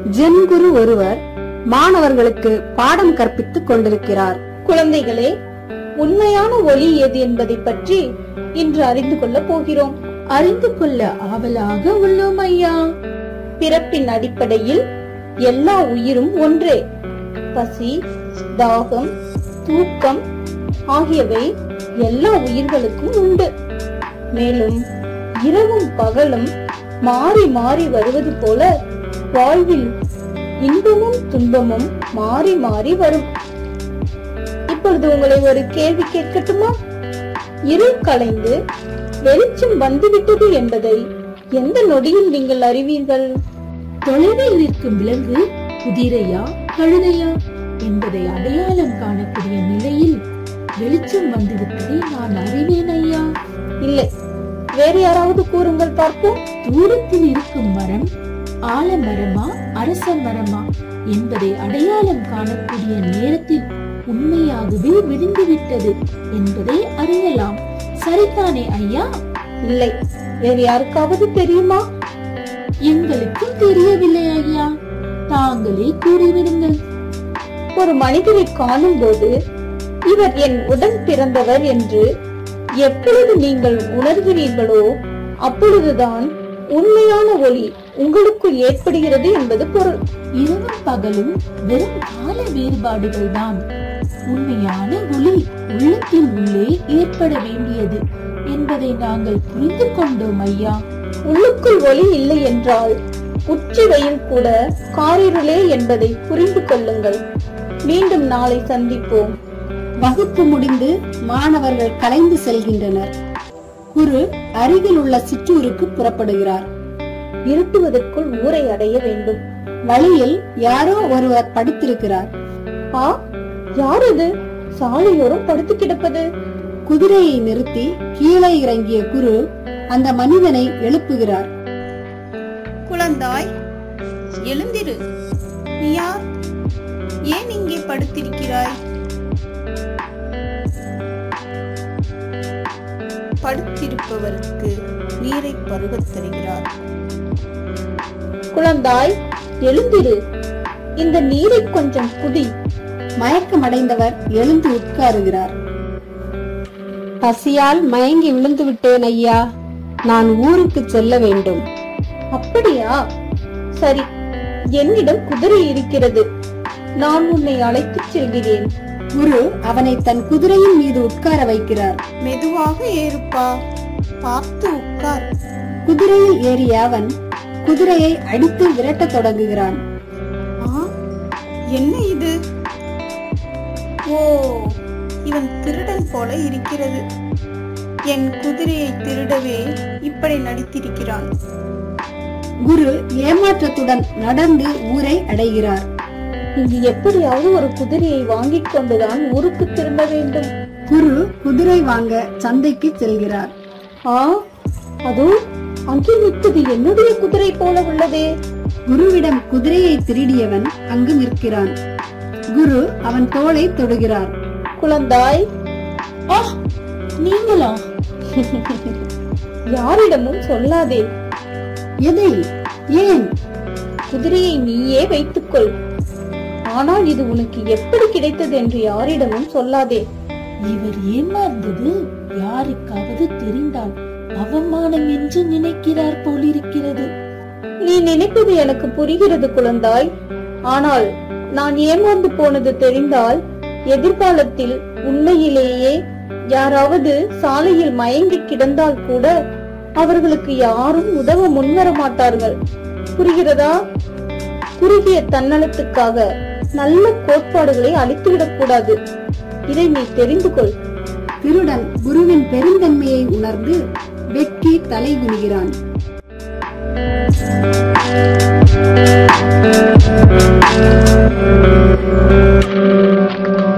Gen குரு ஒருவர் மாணவர்களுக்கு பாடம் கற்பித்துக் கொண்டிருக்கிறார் குழந்தைகளே உண்மையான ஒளி எது என்பதை பற்றி இன்று அறிந்து கொள்ளப் போகிறோம் அறிந்து கொள்ள ஆவலாக உள்ளோம் ஐயா பிறப்பின் அடிப்படையில் எல்லா உயிரும் ஒன்றே பசி தாகம் தூக்கம் ஆகியவை எல்லா உயிர்களுக்கும் உண்டு மேலும் இரவும் பகலும் மாறி மாறி வருவது போல வாழ்வில் இன்பமும் துன்பமும் மாறி மாறி வரும் இப்பொழுது உங்களை ஒரு கேள்வி கேட்கட்டுமா இருள் கலைந்து வெளிச்சம் வந்துவிட்டது என்பதை எந்த நொடியில் நீங்கள் அறிவீர்கள் தொலைவில் நிற்கும் விலங்கு குதிரையா கழுதையா என்பதை அடையாளம் காணக்கூடிய நிலையில் வெளிச்சம் வந்துவிட்டதை நான் அறிவேன் ஐயா இல்லை வேறு யாராவது கூறுங்கள் பார்ப்போம் தூரத்தில் இருக்கும் மரம் ஆலமரமா அரச மரமா என்பதை அடையாளம் காணக்கூடிய நேரத்தில் உண்மையாகவே விடிந்துவிட்டது என்பதை அறியலாம் சரிதானே ஐயா இல்லை வேறு யாருக்காவது தெரியுமா எங்களுக்கும் தெரியவில்லை ஐயா தாங்களே கூறிவிடுங்கள் ஒரு மனிதரை காணும் போது இவர் என் உடன் பிறந்தவர் என்று எப்பொழுது நீங்கள் உணர்கிறீர்களோ அப்பொழுதுதான் உண்மையான ஒளி உங்களுக்குள் ஏற்படுகிறது என்பது பொருள் இரவும் பகலும் வெறும் கால வேறுபாடுகள் தான் உண்மையான ஒளி உள்ளத்தின் உள்ளே ஏற்பட வேண்டியது என்பதை நாங்கள் புரிந்து கொண்டோம் ஐயா உள்ளுக்குள் ஒளி இல்லை என்றால் உச்சி வெயில் கூட காரிருளே என்பதை புரிந்து கொள்ளுங்கள் மீண்டும் நாளை சந்திப்போம் வகுப்பு முடிந்து மாணவர்கள் கலைந்து செல்கின்றனர் குரு அருகில் உள்ள சிற்றூருக்கு புறப்படுகிறார் இருட்டுவதற்குள் ஊரை அடைய வேண்டும் வழியில் யாரோ ஒருவர் படுத்திருக்கிறார் ஆ யார் இது சாலையோரம் படுத்து கிடப்பது குதிரையை நிறுத்தி கீழே இறங்கிய குரு அந்த மனிதனை எழுப்புகிறார் குழந்தாய் எழுந்திரு நீ யார் ஏன் இங்கே படுத்திருக்கிறாய் படுத்திருப்பவருக்கு நீரை பருகத் தருகிறார் குழந்தாய் எழுந்திரு இந்த நீரை கொஞ்சம் குடி மயக்கமடைந்தவர் எழுந்து உட்காருகிறார் பசியால் மயங்கி விழுந்து விட்டேன் ஐயா நான் ஊருக்கு செல்ல வேண்டும் அப்படியா சரி என்னிடம் குதிரை இருக்கிறது நான் உன்னை அழைத்துச் செல்கிறேன் குரு அவனை தன் குதிரையின் மீது உட்கார வைக்கிறார் மெதுவாக ஏறுப்பா பார்த்து உட்கார் குதிரையில் ஏறிய அவன் குதிரையை அடித்து விரட்டத் தொடங்குகிறான் ஆ என்ன இது ஓ இவன் திருடன் போல இருக்கிறது என் குதிரையை திருடவே இப்படி நடித்திருக்கிறான் குரு ஏமாற்றத்துடன் நடந்து ஊரை அடைகிறார் இங்கு எப்படியாவது ஒரு குதிரையை வாங்கிக் கொண்டுதான் ஊருக்கு திரும்ப வேண்டும் குரு குதிரை வாங்க சந்தைக்கு செல்கிறார் ஆ அதோ அங்கே நிற்பது என்னுடைய குதிரை போல உள்ளதே குருவிடம் குதிரையை திருடியவன் அங்கு நிற்கிறான் குரு அவன் தோளை தொடுகிறார் குழந்தாய் ஆ நீங்களா யாரிடமும் சொல்லாதே எதை ஏன் குதிரையை நீயே வைத்துக்கொள் ஆனால் இது உனக்கு எப்படி கிடைத்தது என்று யாரிடமும் சொல்லாதே இவர் ஏமாந்தது யாருக்காவது தெரிந்தால் அவமானம் என்று நினைக்கிறார் போலிருக்கிறது நீ நினைப்பது எனக்கு புரிகிறது குழந்தாய் ஆனால் நான் ஏமாந்து போனது தெரிந்தால் எதிர்காலத்தில் உண்மையிலேயே யாராவது சாலையில் மயங்கி கிடந்தால் கூட அவர்களுக்கு யாரும் உதவ முன்வர மாட்டார்கள் புரிகிறதா குறுகிய தன்னலத்துக்காக நல்ல கோட்பாடுகளை அழித்துவிடக் கூடாது இதை நீ தெரிந்து கொள் திருடன் குருவின் பெருந்தன்மையை உணர்ந்து வெட்கி தலை குனிகிறான் Thank you.